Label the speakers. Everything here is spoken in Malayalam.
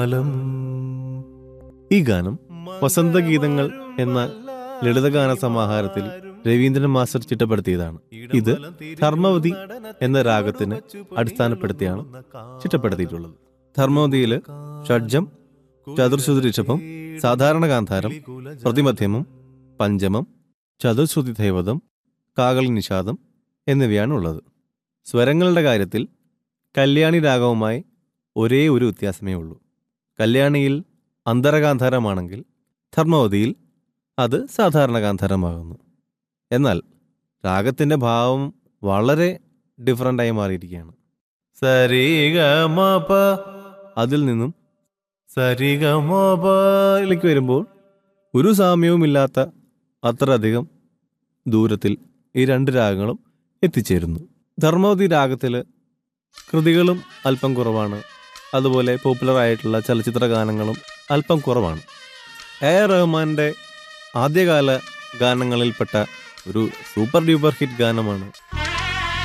Speaker 1: ഈ ഗാനം വസന്തഗീതങ്ങൾ എന്ന ലളിതഗാന സമാഹാരത്തിൽ രവീന്ദ്രൻ മാസ്റ്റർ ചിട്ടപ്പെടുത്തിയതാണ് ഇത് ധർമ്മവതി എന്ന രാഗത്തിന് അടിസ്ഥാനപ്പെടുത്തിയാണ് ചിട്ടപ്പെടുത്തിയിട്ടുള്ളത് ധർമ്മവതിയില് ഷഡ്ജം ചതുർശ്രുതി ഋഷഭം സാധാരണ ഗാന്ധാരം പ്രതിമധ്യമം പഞ്ചമം ചതുർശ്രുതി ദൈവതം കാകളി നിഷാദം എന്നിവയാണ് ഉള്ളത് സ്വരങ്ങളുടെ കാര്യത്തിൽ കല്യാണി രാഗവുമായി ഒരേ ഒരു വ്യത്യാസമേ ഉള്ളൂ കല്യാണിയിൽ അന്തരഗാന്ധാരമാണെങ്കിൽ ധർമ്മവതിയിൽ അത് സാധാരണ ഗാന്ധാരമാകുന്നു എന്നാൽ രാഗത്തിൻ്റെ ഭാവം വളരെ ഡിഫറൻ്റായി മാറിയിരിക്കുകയാണ് സരിഗമപ അതിൽ നിന്നും സരിഗമപയിലേക്ക് വരുമ്പോൾ ഒരു സാമ്യവുമില്ലാത്ത അത്രയധികം ദൂരത്തിൽ ഈ രണ്ട് രാഗങ്ങളും എത്തിച്ചേരുന്നു ധർമ്മവതി രാഗത്തിൽ കൃതികളും അല്പം കുറവാണ് അതുപോലെ പോപ്പുലർ ആയിട്ടുള്ള ചലച്ചിത്ര ഗാനങ്ങളും അല്പം കുറവാണ് എ ആർ റഹ്മാൻ്റെ ആദ്യകാല ഗാനങ്ങളിൽപ്പെട്ട ഒരു സൂപ്പർ ഡ്യൂപ്പർ ഹിറ്റ് ഗാനമാണ്